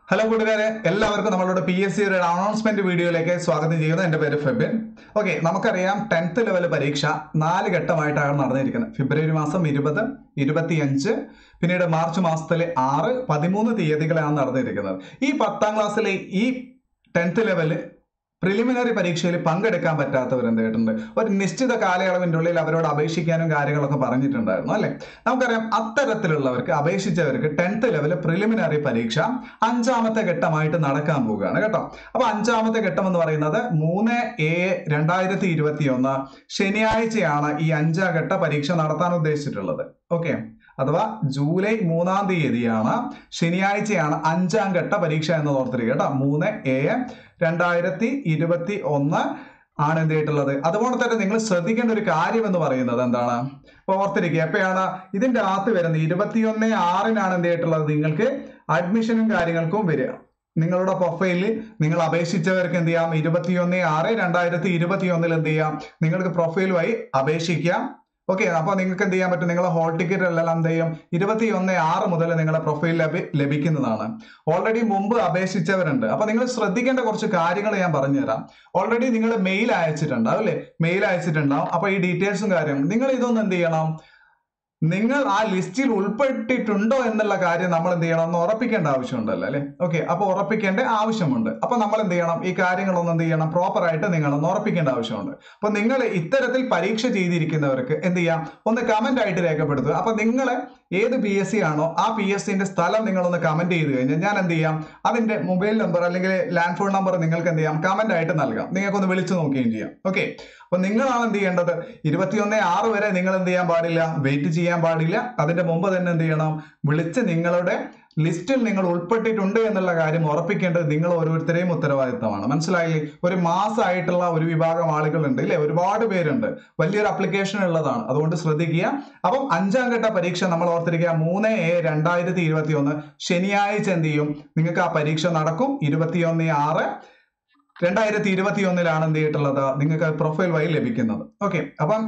hello കൂട്ടുകാരെ എല്ലാവർക്കും നമ്മളുടെ പി എസ് സിയുടെ അനൗൺസ്മെന്റ് വീഡിയോയിലേക്ക് സ്വാഗതം ചെയ്യുന്നു എൻ്റെ പേര് ഫെബിൻ ഓക്കെ നമുക്കറിയാം ടെൻത്ത് ലെവൽ പരീക്ഷ നാല് ഘട്ടമായിട്ടാണ് നടന്നിരിക്കുന്നത് ഫെബ്രുവരി മാസം ഇരുപത് ഇരുപത്തിയഞ്ച് പിന്നീട് മാർച്ച് മാസത്തിലെ ആറ് പതിമൂന്ന് തീയതികളാണ് നടന്നിരിക്കുന്നത് ഈ പത്താം ക്ലാസ്സിലെ ഈ ടെൻത്ത് ലെവല് പ്രിലിമിനറി പരീക്ഷയിൽ പങ്കെടുക്കാൻ പറ്റാത്തവർ എന്തായിട്ടുണ്ട് ഒരു നിശ്ചിത കാലയളവിൻ്റെ ഉള്ളിൽ അവരോട് അപേക്ഷിക്കാനും കാര്യങ്ങളൊക്കെ പറഞ്ഞിട്ടുണ്ടായിരുന്നു അല്ലെ നമുക്കറിയാം അത്തരത്തിലുള്ളവർക്ക് അപേക്ഷിച്ചവർക്ക് ടെൻത്ത് ലെവൽ പ്രിലിമിനറി പരീക്ഷ അഞ്ചാമത്തെ ഘട്ടമായിട്ട് നടക്കാൻ പോവുകയാണ് കേട്ടോ അപ്പൊ അഞ്ചാമത്തെ ഘട്ടം എന്ന് പറയുന്നത് മൂന്ന് എ രണ്ടായിരത്തി ഇരുപത്തി ഒന്ന് ശനിയാഴ്ചയാണ് ഈ അഞ്ചാം ഘട്ട പരീക്ഷ നടത്താൻ ഉദ്ദേശിച്ചിട്ടുള്ളത് ഓക്കെ അഥവാ ജൂലൈ മൂന്നാം തീയതിയാണ് ശനിയാഴ്ചയാണ് അഞ്ചാം ഘട്ട പരീക്ഷ എന്ന് ഓർത്തിരിക്കുക കേട്ടോ മൂന്ന് എ രണ്ടായിരത്തി ഇരുപത്തി ഒന്ന് ആണ് എന്ത് ചെയ്തിട്ടുള്ളത് അതുപോലെ തന്നെ നിങ്ങൾ ശ്രദ്ധിക്കേണ്ട ഒരു കാര്യം എന്ന് പറയുന്നത് എന്താണ് അപ്പൊ ഓർത്തിരിക്കുക എപ്പോഴാണ് ഇതിന്റെ അകത്ത് വരുന്നത് ഇരുപത്തിയൊന്ന് ആറിനാണ് എന്ത് ചെയ്തിട്ടുള്ളത് നിങ്ങൾക്ക് അഡ്മിഷനും കാര്യങ്ങൾക്കും വരിക നിങ്ങളുടെ പ്രൊഫൈലിൽ നിങ്ങൾ അപേക്ഷിച്ചവർക്ക് എന്ത് ചെയ്യാം ഇരുപത്തിയൊന്ന് ആറ് രണ്ടായിരത്തി ഇരുപത്തി ഒന്നിൽ എന്ത് ചെയ്യാം നിങ്ങൾക്ക് പ്രൊഫൈലുമായി അപേക്ഷിക്കാം ഓക്കെ അപ്പൊ നിങ്ങൾക്ക് എന്ത് ചെയ്യാൻ പറ്റും നിങ്ങളെ ഹോൾ ടിക്കറ്റ് എല്ലാം എന്ത് ചെയ്യും ഇരുപത്തി ഒന്ന് ആറ് മുതൽ നിങ്ങളുടെ പ്രൊഫൈൽ ലഭി ലഭിക്കുന്നതാണ് ഓൾറെഡി മുമ്പ് അപേക്ഷിച്ചവരുണ്ട് അപ്പൊ നിങ്ങൾ ശ്രദ്ധിക്കേണ്ട കുറച്ച് കാര്യങ്ങൾ ഞാൻ പറഞ്ഞുതരാം ഓൾറെഡി നിങ്ങൾ മെയിൽ അയച്ചിട്ടുണ്ടാവും അല്ലേ മെയിൽ അയച്ചിട്ടുണ്ടാവും അപ്പൊ ഈ ഡീറ്റെയിൽസും കാര്യം നിങ്ങൾ ഇതൊന്നും എന്ത് ചെയ്യണം നിങ്ങൾ ആ ലിസ്റ്റിൽ ഉൾപ്പെട്ടിട്ടുണ്ടോ എന്നുള്ള കാര്യം നമ്മൾ എന്ത് ചെയ്യണം എന്ന് ഉറപ്പിക്കേണ്ട ആവശ്യമുണ്ടല്ലോ അല്ലെ ഓക്കെ അപ്പൊ ഉറപ്പിക്കേണ്ട ആവശ്യമുണ്ട് അപ്പൊ നമ്മൾ എന്ത് ചെയ്യണം ഈ കാര്യങ്ങളൊന്നും എന്ത് ചെയ്യണം പ്രോപ്പർ ആയിട്ട് നിങ്ങളൊന്ന് ഉറപ്പിക്കേണ്ട ആവശ്യമുണ്ട് അപ്പൊ നിങ്ങൾ ഇത്തരത്തിൽ പരീക്ഷ ചെയ്തിരിക്കുന്നവർക്ക് എന്ത് ചെയ്യാം ഒന്ന് കമന്റ് ആയിട്ട് രേഖപ്പെടുത്തുക അപ്പൊ നിങ്ങൾ ഏത് പി എസ് സി ആണോ ആ പി എസ് സിന്റെ സ്ഥലം നിങ്ങളൊന്ന് കമന്റ് ചെയ്ത് കഴിഞ്ഞാൽ ഞാൻ എന്ത് ചെയ്യാം അതിന്റെ മൊബൈൽ നമ്പർ അല്ലെങ്കിൽ ലാൻഡ് ഫോൺ നമ്പർ നിങ്ങൾക്ക് എന്ത് ചെയ്യാം കമന്റ് ആയിട്ട് നൽകാം നിങ്ങൾക്കൊന്ന് വിളിച്ചു നോക്കുകയും ചെയ്യാം ഓക്കെ അപ്പൊ നിങ്ങളാണ് എന്ത് ചെയ്യേണ്ടത് ഇരുപത്തിയൊന്ന് ആറ് വരെ നിങ്ങൾ എന്ത് ചെയ്യാൻ പാടില്ല വെയിറ്റ് ചെയ്യാൻ പാടില്ല അതിന്റെ മുമ്പ് തന്നെ എന്ത് ചെയ്യണം വിളിച്ച് നിങ്ങളുടെ ലിസ്റ്റിൽ നിങ്ങൾ ഉൾപ്പെട്ടിട്ടുണ്ട് എന്നുള്ള കാര്യം ഉറപ്പിക്കേണ്ടത് നിങ്ങൾ ഓരോരുത്തരെയും ഉത്തരവാദിത്തമാണ് മനസ്സിലായില്ലേ ഒരു മാസമായിട്ടുള്ള ഒരു വിഭാഗം ആളുകളുണ്ട് ഇല്ലേ ഒരുപാട് പേരുണ്ട് വലിയൊരു അപ്ലിക്കേഷൻ ഉള്ളതാണ് അതുകൊണ്ട് ശ്രദ്ധിക്കുക അപ്പം അഞ്ചാം ഘട്ട പരീക്ഷ നമ്മൾ ഓർത്തിരിക്കുക മൂന്ന് എ രണ്ടായിരത്തി ഇരുപത്തി ഒന്ന് ശനിയാഴ്ച എന്ത് ചെയ്യും നിങ്ങൾക്ക് ആ പരീക്ഷ നടക്കും ഇരുപത്തിയൊന്ന് ആറ് രണ്ടായിരത്തി ഇരുപത്തി ഒന്നിലാണ് എന്ത് ചെയ്തിട്ടുള്ളത് നിങ്ങൾക്ക് പ്രൊഫൈൽ വഴി ലഭിക്കുന്നത് ഓക്കെ അപ്പം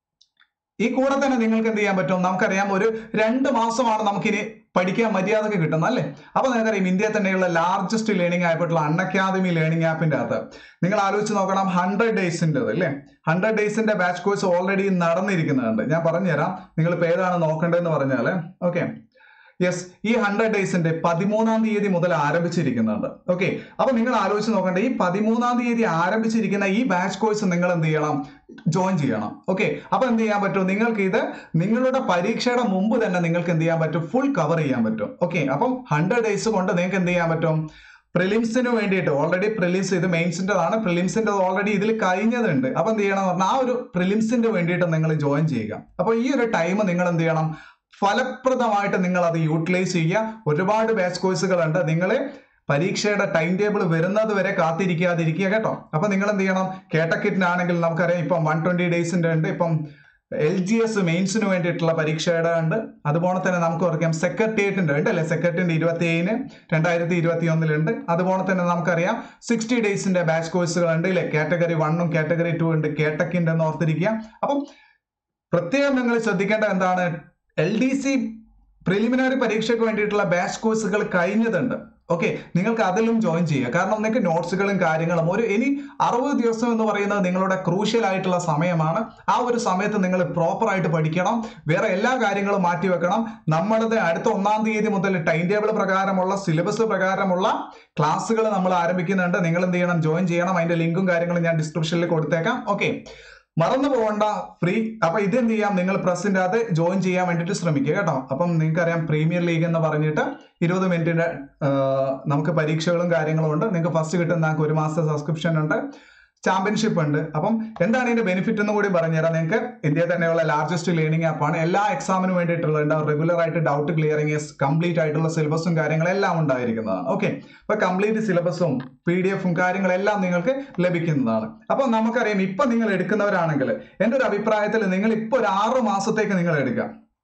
ഈ കൂടെ തന്നെ നിങ്ങൾക്ക് എന്ത് ചെയ്യാൻ പറ്റും നമുക്കറിയാം ഒരു രണ്ട് മാസമാണ് നമുക്കിനി പഠിക്കാൻ മര്യാദക്ക് കിട്ടുന്നത് അല്ലേ അപ്പൊ നിങ്ങൾക്കറിയാം ഇന്ത്യയിൽ തന്നെയുള്ള ലാർജസ്റ്റ് ലേണിംഗ് ആയിട്ടുള്ള അൺ അക്കാദമി ലേണിംഗ് ആപ്പിന്റെ അകത്ത് നിങ്ങൾ ആലോചിച്ച് നോക്കണം ഹൺഡ്രഡ് ഡേയ്സിൻ്റെ അല്ലേ ഹൺഡ്രഡ് ഡേയ്സിന്റെ ബാച്ച് കോഴ്സ് ഓൾറെഡി നടന്നിരിക്കുന്നുണ്ട് ഞാൻ പറഞ്ഞുതരാം നിങ്ങൾ ഇപ്പൊ ഏതാണ് നോക്കേണ്ടതെന്ന് പറഞ്ഞാല് ഓക്കെ യെസ് ഈ ഹൺഡ്രഡ് ഡേയ്സിന്റെ പതിമൂന്നാം തീയതി മുതൽ ആരംഭിച്ചിരിക്കുന്നുണ്ട് ഓക്കെ അപ്പൊ നിങ്ങൾ ആലോചിച്ച് നോക്കണ്ട ഈ പതിമൂന്നാം തീയതി ആരംഭിച്ചിരിക്കുന്ന ഈ ബാച്ച് കോഴ്സ് നിങ്ങൾ എന്ത് ചെയ്യണം ജോയിൻ ചെയ്യണം ഓക്കെ അപ്പൊ എന്ത് ചെയ്യാൻ പറ്റും നിങ്ങൾക്ക് ഇത് നിങ്ങളുടെ പരീക്ഷയുടെ മുമ്പ് തന്നെ നിങ്ങൾക്ക് എന്ത് ചെയ്യാൻ പറ്റും ഫുൾ കവർ ചെയ്യാൻ പറ്റും ഓക്കെ അപ്പം ഹൺഡ്രഡ് ഡേയ്സ് കൊണ്ട് നിങ്ങൾക്ക് എന്ത് ചെയ്യാൻ പറ്റും പ്രിലിംസിന് വേണ്ടിയിട്ട് ഓൾറെഡി പ്രിലിംസ് ഇത് മെയിൻസിൻ്റെതാണ് പ്രിലിംസിൻ്റെ ഓൾറെഡി ഇതിൽ കഴിഞ്ഞതുണ്ട് അപ്പൊ എന്ത് ചെയ്യണം എന്ന് പറഞ്ഞാൽ ആ ഒരു പ്രിലിംസിന്റെ വേണ്ടിയിട്ട് നിങ്ങൾ ജോയിൻ ചെയ്യുക അപ്പൊ ഈ ഒരു ടൈം നിങ്ങൾ എന്ത് ചെയ്യണം ഫലപ്രദമായിട്ട് നിങ്ങൾ അത് യൂട്ടിലൈസ് ചെയ്യുക ഒരുപാട് ബാച്ച് കോഴ്സുകളുണ്ട് നിങ്ങൾ പരീക്ഷയുടെ ടൈം ടേബിൾ വരുന്നത് വരെ കാത്തിരിക്കാതിരിക്കുക കേട്ടോ അപ്പൊ നിങ്ങൾ എന്ത് ചെയ്യണം കേട്ടക്കിറ്റിനാണെങ്കിൽ നമുക്കറിയാം ഇപ്പം വൺ ട്വന്റി ഡേയ്സിന്റെ ഉണ്ട് ഇപ്പം എൽ ജി എസ് മെയിൻസിന് വേണ്ടിയിട്ടുള്ള പരീക്ഷയുടെ ഉണ്ട് അതുപോലെ തന്നെ നമുക്ക് ഓർക്കാം സെക്രട്ടേറിയറ്റിന്റെ ഉണ്ട് അല്ലെ സെക്രട്ടറിന്റെ ഇരുപത്തി ഏഴിന് രണ്ടായിരത്തി ഇരുപത്തി ഒന്നിലുണ്ട് അതുപോലെ തന്നെ നമുക്കറിയാം സിക്സ്റ്റി ഡേയ്സിന്റെ ബാച്ച് കോഴ്സുകൾ ഉണ്ട് ഇല്ലേ കാറ്റഗറി വണ്ണും കാറ്റഗറി ടു ഉണ്ട് കേട്ടക്കിന്റെ എന്ന് ഓർത്തിരിക്കുക അപ്പം പ്രത്യേകം നിങ്ങൾ ശ്രദ്ധിക്കേണ്ട എന്താണ് എൽ ഡി സി പ്രിലിമിനറി പരീക്ഷയ്ക്ക് വേണ്ടിയിട്ടുള്ള ബാച്ച് കോഴ്സുകൾ കഴിഞ്ഞതുണ്ട് ഓക്കെ നിങ്ങൾക്ക് അതിലും ജോയിൻ ചെയ്യുക കാരണം നിങ്ങൾക്ക് നോട്ട്സുകളും കാര്യങ്ങളും ഒരു ഇനി അറുപത് ദിവസം എന്ന് പറയുന്നത് നിങ്ങളുടെ ക്രൂഷ്യൽ ആയിട്ടുള്ള സമയമാണ് ആ ഒരു സമയത്ത് നിങ്ങൾ പ്രോപ്പർ ആയിട്ട് പഠിക്കണം വേറെ എല്ലാ കാര്യങ്ങളും മാറ്റി വെക്കണം നമ്മളത് അടുത്ത ഒന്നാം തീയതി മുതൽ ടൈം ടേബിൾ പ്രകാരമുള്ള സിലബസ് പ്രകാരമുള്ള ക്ലാസ്സുകൾ നമ്മൾ ആരംഭിക്കുന്നുണ്ട് നിങ്ങൾ എന്ത് ചെയ്യണം ജോയിൻ ചെയ്യണം അതിന്റെ ലിങ്കും കാര്യങ്ങളും ഞാൻ ഡിസ്ക്രിപ്ഷനിൽ കൊടുത്തേക്കാം ഓക്കെ മറന്നു പോകണ്ട ഫ്രീ അപ്പൊ ഇത് എന്ത് ചെയ്യാം നിങ്ങൾ പ്രസിന്റെ അത് ജോയിൻ ചെയ്യാൻ വേണ്ടിയിട്ട് ശ്രമിക്കുക കേട്ടോ അപ്പം നിങ്ങൾക്കറിയാം പ്രീമിയർ ലീഗ് എന്ന് പറഞ്ഞിട്ട് ഇരുപത് മിനിറ്റിന്റെ നമുക്ക് പരീക്ഷകളും കാര്യങ്ങളും ഉണ്ട് നിങ്ങൾക്ക് ഫസ്റ്റ് കിട്ടുന്ന നിങ്ങൾക്ക് ഒരു മാസത്തെ സബ്സ്ക്രിപ്ഷൻ ഉണ്ട് ചാമ്പ്യൻഷിപ്പ് ഉണ്ട് അപ്പം എന്താണ് ഇതിന്റെ ബെനിഫിറ്റ് എന്ന് കൂടി പറഞ്ഞുതരാം നിങ്ങൾക്ക് ഇന്ത്യയിൽ തന്നെയുള്ള ലാർജസ്റ്റ് ലേണിംഗ് ആപ്പാണ് എല്ലാ എക്സാമിനും വേണ്ടിയിട്ടുള്ള റെഗുലർ ആയിട്ട് ഡൗട്ട് ക്ലിയറിംഗ് കംപ്ലീറ്റ് ആയിട്ടുള്ള സിലബസും കാര്യങ്ങളെല്ലാം ഉണ്ടായിരിക്കുന്നതാണ് ഓക്കെ അപ്പൊ കംപ്ലീറ്റ് സിലബസും പി ഡി എഫും കാര്യങ്ങളെല്ലാം നിങ്ങൾക്ക് ലഭിക്കുന്നതാണ് അപ്പൊ നമുക്കറിയാം ഇപ്പൊ നിങ്ങൾ എടുക്കുന്നവരാണെങ്കിൽ എൻ്റെ ഒരു അഭിപ്രായത്തിൽ നിങ്ങൾ ഇപ്പൊ ഒരു ആറ് മാസത്തേക്ക് നിങ്ങൾ എടുക്കുക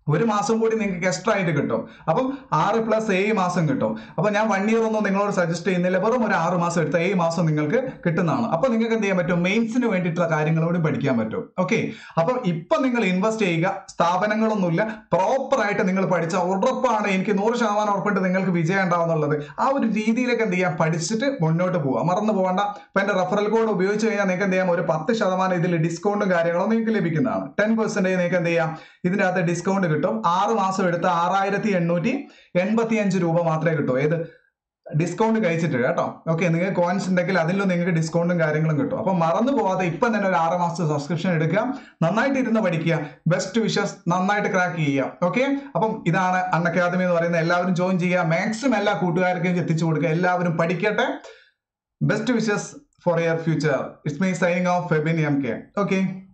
ഒരു മാസം കൂടി നിങ്ങൾക്ക് എക്സ്ട്രാ ആയിട്ട് കിട്ടും അപ്പം ആറ് പ്ലസ് ഏഴ് മാസം കിട്ടും അപ്പൊ ഞാൻ വൺ ഇയർ ഒന്നും നിങ്ങളോട് സജസ്റ്റ് ചെയ്യുന്നില്ല വെറും ഒരു ആറ് മാസം എടുത്ത ഏഴ് മാസം നിങ്ങൾക്ക് കിട്ടുന്നതാണ് അപ്പൊ നിങ്ങൾക്ക് എന്ത് ചെയ്യാൻ പറ്റും മെയിൻസിന് വേണ്ടിയിട്ടുള്ള കാര്യങ്ങൾ കൂടി പഠിക്കാൻ പറ്റും ഓക്കെ അപ്പൊ ഇപ്പൊ നിങ്ങൾ ഇൻവെസ്റ്റ് ചെയ്യുക സ്ഥാപനങ്ങളൊന്നുമില്ല പ്രോപ്പർ ആയിട്ട് നിങ്ങൾ പഠിച്ച ഉറപ്പാണ് എനിക്ക് നൂറ് ശതമാനം ഉറപ്പുണ്ട് നിങ്ങൾക്ക് വിജയം ഉണ്ടാവുന്നുള്ളത് ആ ഒരു രീതിയിലേക്ക് എന്ത് ചെയ്യാം പഠിച്ചിട്ട് മുന്നോട്ട് പോവുക മറന്നു പോകണ്ട ഇപ്പൊ എന്റെ റെഫറൽ കോഡ് ഉപയോഗിച്ച് കഴിഞ്ഞാൽ നിങ്ങൾക്ക് എന്ത് ചെയ്യാം ഒരു പത്ത് ശതമാനം ഇതിൽ ഡിസ്കൗണ്ടും കാര്യങ്ങളും നിങ്ങൾക്ക് ലഭിക്കുന്നതാണ് ടെൻ പെർസെന്റേജ് നിങ്ങൾക്ക് എന്ത് ചെയ്യാം ഇതിന്റെ അകത്ത് ഡിസ്കൗണ്ട് കിട്ടും ആറ് മാസം എടുത്ത് ആറായിരത്തി എണ്ണൂറ്റി എൺപത്തി അഞ്ച് രൂപ മാത്രമേ കിട്ടൂ ഏത് ഡിസ്കൗണ്ട് കഴിച്ചിട്ട് കേട്ടോ ഓക്കെ നിങ്ങൾക്ക് കോയിൻസ് ഉണ്ടെങ്കിൽ അതിലും നിങ്ങൾക്ക് ഡിസ്കൗണ്ടും കാര്യങ്ങളും കിട്ടും അപ്പൊ മറന്നു പോവാതെ ഇപ്പം തന്നെ ഒരു ആറ് മാസത്തെ സബ്സ്ക്രിപ്ഷൻ എടുക്കുക നന്നായിട്ട് ഇരുന്ന് പഠിക്കുക ബെസ്റ്റ് വിഷസ് നന്നായിട്ട് ക്രാക്ക് ചെയ്യുക ഓക്കെ അപ്പം ഇതാണ് അൺ അക്കാദമി എന്ന് പറയുന്നത് എല്ലാവരും ജോയിൻ ചെയ്യുക മാക്സിമം എല്ലാ കൂട്ടുകാർക്കും എത്തിച്ചു കൊടുക്കുക എല്ലാവരും പഠിക്കട്ടെ best wishes for your future it's me signing off Febin M K okay